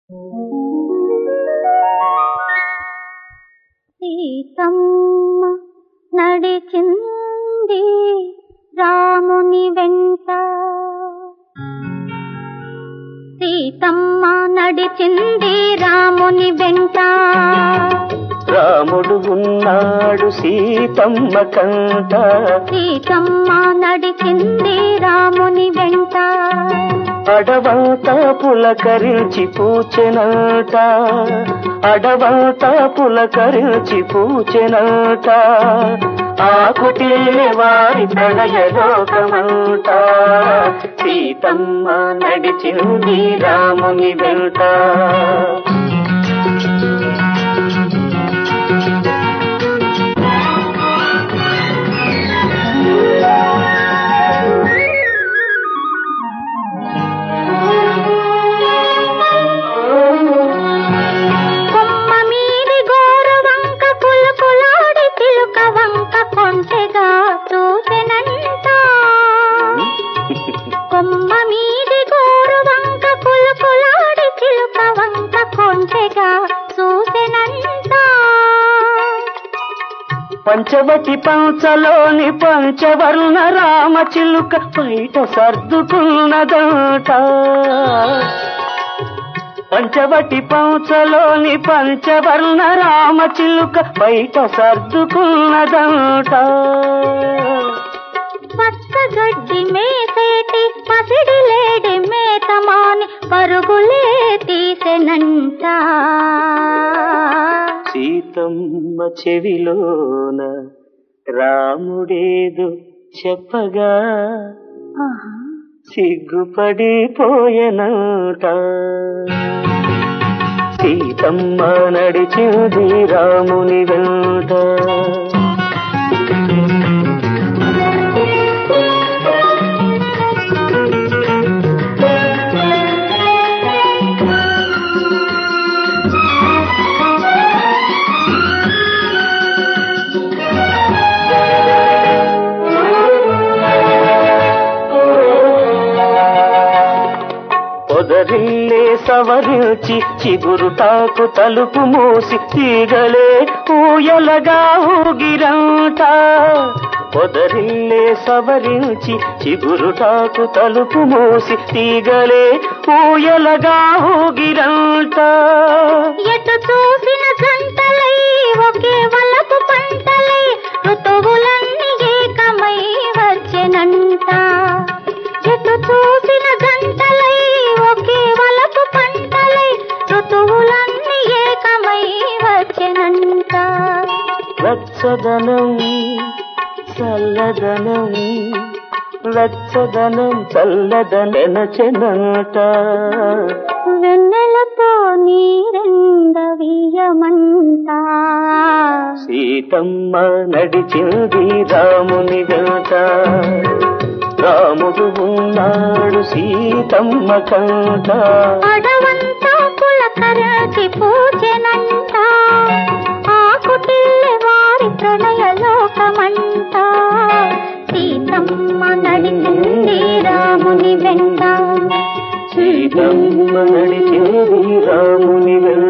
సీతమ్మ నడిచింది రాముని వెంట సీతమ్మ నడిచింది రాముని వెంట రాముడు ఉన్నాడు సీతమ్మ కంట సీతమ్మ నడిచింది రాముని వెంట అడవంతా పులకరించి పూచెనట అడవంతా పులకరించి పూచెనట ఆకుటిల్లి వారి ప్రణయ లోకమంట సీతమ్మ నడిచింది రాముని వెంట కొమ్మ మీది గోరు వంక పులుపులాడి చిలుక వంక కొంచెగా చూసెనంట కొమ్మ మీది గోరు వంక పులుపులాడి చిలుక వంక కొంచెగా చూసెనంట పంచవటి పంచలోని పంచవర్ణ రామ చిలుక బయట సర్దుకున్నదట పంచవటి పంచలోని పంచవర్ణ రామ చిలుక బయట సర్దుకున్నదట పచ్చగడ్డి మేసేటి పసిడి లేడి మేతమాని పరుగులే తీసెనంట సీతమ్మ చెవిలోన రాముడేదు చెప్పగా సిగ్గుపడిపోయెనట సీతమ్మ నడిచింది రాముని వెంట పొదరిల్లే సవరించి చిగురుటాకు తలుపు మూసి తీగలే ఊయలగా ఊగిరంట పొదరిల్లే సవరించి చిగురుటాకు తలుపు మూసి తీగలే ఊయలగా ఊగిరంట ఎటు చూసిన గంటలై ఒకే వలపు పంటలై ఋతువులన్నీ ఏకమై వచ్చెనంట ఎటు చూసిన గంటలై ఒకే వలపు పంటలై ఋతువులన్నీ ఏకమై వచ్చెనంట వెచ్చదనం చల్లదనం వెచ్చదనం చల్లదనెనచెనట వెన్నెలతో నీరెండవీయమంట సీతమ్మ నడిచింది రాముని వెంట రాముడు ఉన్నాడు సీతమ్మ కంట అడవంతా పులకరించి పూజెనంట ఆకుటిల్లి వారి ప్రణయ లోకమంట సీతమ్మ నడిచింది రాముని వెంట సీతమ్మ నడిచింది రాముని వెంట